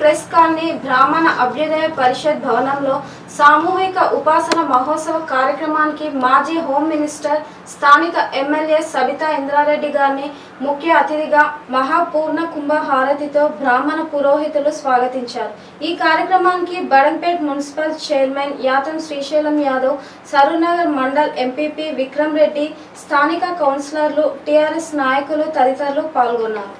press colony బ్రాహ్మణ అభ్యుదయ పరిషత్ భవనంలో సామూహిక ఉపాసన మహోత్సవ కార్యక్రమానికి మాజీ హోమ్ మినిస్టర్ స్థానిక ఎమ్మెల్యే సబితా ఇంద్రారెడ్డి గారిని ముఖ్య అతిథిగా మహాపూర్ణ కుంభ హారతితో బ్రాహ్మణ పురోహితులు స్వాగతించారు ఈ కార్యక్రమానికి Badangpet municipal chairman Yatham Srisailam Yadav Saroornagar mandal MPP Vikram Reddy స్థానిక కౌన్సిలర్లు టీఆర్ఎస్ నాయకులు తదితరులు పాల్గొన్నారు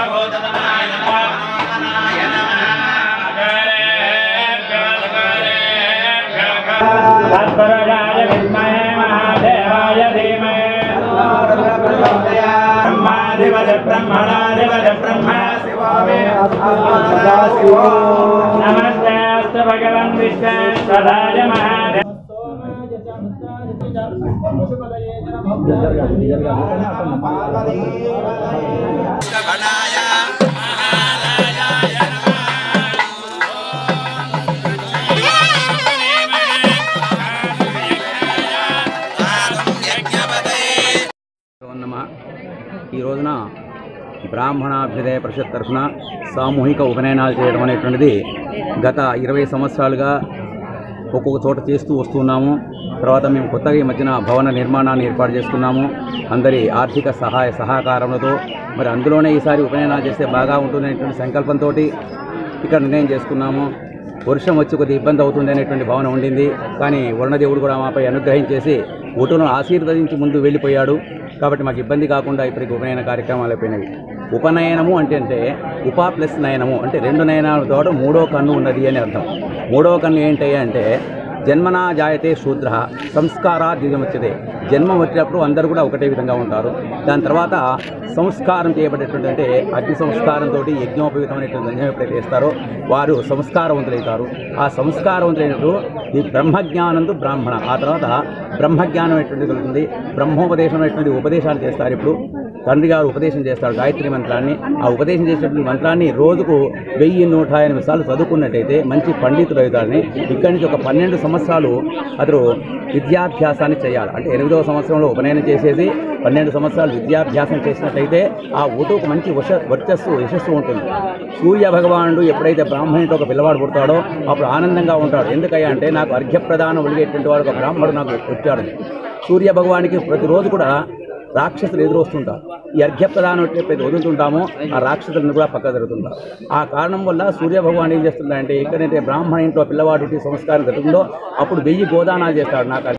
तत्परजाय विद्महे महादेवाय धीमहि ब्रह्मादिवज ब्रह्मणादिवज ब्रह्म नमस्ते अस्तु भगवन् विश्वेश्वराय महादेव నమ ఈ రోజున బ్రాహ్మణాభ్యుదయ పరిషత్ తరఫున సామూహిక ఉపనయనాలు చేయడం అనేటువంటిది గత ఇరవై సంవత్సరాలుగా ఒక్కొక్క చోట చేస్తూ వస్తున్నాము తర్వాత మేము కొత్తగా ఈ మధ్యన భవన నిర్మాణాన్ని ఏర్పాటు చేసుకున్నాము అందరి ఆర్థిక సహాయ సహకారములతో మరి అందులోనే ఈసారి ఉపనయనాలు చేస్తే బాగా ఉంటుందనేటువంటి సంకల్పంతో ఇక్కడ నిర్ణయం చేసుకున్నాము వర్షం వచ్చి కొద్ది ఇబ్బంది అవుతుంది అనేటువంటి భావన ఉండింది కానీ వరుణదేవుడు కూడా మాపై అనుగ్రహించేసి ఓటును ఆశీర్వదించి ముందు వెళ్ళిపోయాడు కాబట్టి మాకు ఇబ్బంది కాకుండా ఇప్పటికి ఉపనయన కార్యక్రమాలు అయిపోయినవి ఉపనయనము అంటే అంటే ఉపా ప్లస్ నయనము అంటే రెండు నయనాల తోట మూడో కన్ను ఉన్నది అని అర్థం మూడో కన్ను ఏంటయ్యా అంటే జన్మనా జాయతే శూద్ర సంస్కారా ద్విజముచ్చతే జన్మ వచ్చినప్పుడు అందరూ కూడా ఒకటే విధంగా ఉంటారు దాని తర్వాత సంస్కారం చేయబడేటువంటి అంటే అగ్ని సంస్కారంతో యజ్ఞోపయుతమైనటువంటి యజ్ఞం ఎప్పుడైతే చేస్తారో వారు సంస్కారవంతులవుతారు ఆ సంస్కారవంతులైనప్పుడు ఈ బ్రహ్మజ్ఞానంతో బ్రాహ్మణ ఆ తర్వాత బ్రహ్మజ్ఞానం ఎటువంటి కలుగుతుంది బ్రహ్మోపదేశం అనేటువంటి ఉపదేశాలు చేస్తారు ఇప్పుడు తండ్రి గారు ఉపదేశం చేస్తాడు గాయత్రి మంత్రాన్ని ఆ ఉపదేశం చేసేటువంటి మంత్రాన్ని రోజుకు వెయ్యి నూట ఎనిమిది సార్లు చదువుకున్నట్టయితే మంచి పండితుడు అవుతాడని ఇక్కడి నుంచి ఒక పన్నెండు సంవత్సరాలు అతడు విద్యాభ్యాసాన్ని చేయాలి అంటే ఎనిమిదవ సంవత్సరంలో ఉపనయనం చేసేసి పన్నెండు సంవత్సరాలు విద్యాభ్యాసం చేసినట్టయితే ఆ ఊటుకు మంచి వశ వర్చస్సు యశస్సు ఉంటుంది సూర్య భగవానుడు ఎప్పుడైతే బ్రాహ్మణుడితో ఒక పిల్లవాడు పుడతాడో అప్పుడు ఆనందంగా ఉంటాడు ఎందుకయ్యా అంటే నాకు అర్ఘ్యప్రదానం ఒలిగేటువంటి వాడు ఒక బ్రాహ్మణుడు నాకు వచ్చాడు సూర్య భగవానికి ప్రతిరోజు కూడా రాక్షసులు ఎదురొస్తుంటారు ఈ అర్ఘ్యప్రదానం ఎప్పుడైతే వదులుతుంటామో ఆ రాక్షసులను కూడా పక్క జరుగుతుంటారు ఆ కారణం వల్ల సూర్య భగవాన్ ఏం చేస్తుందంటే ఎక్కడైతే బ్రాహ్మణ ఇంట్లో పిల్లవాడికి సంస్కారం జరుగుతుందో అప్పుడు వెయ్యి గోదానాలు చేస్తాడు నాకు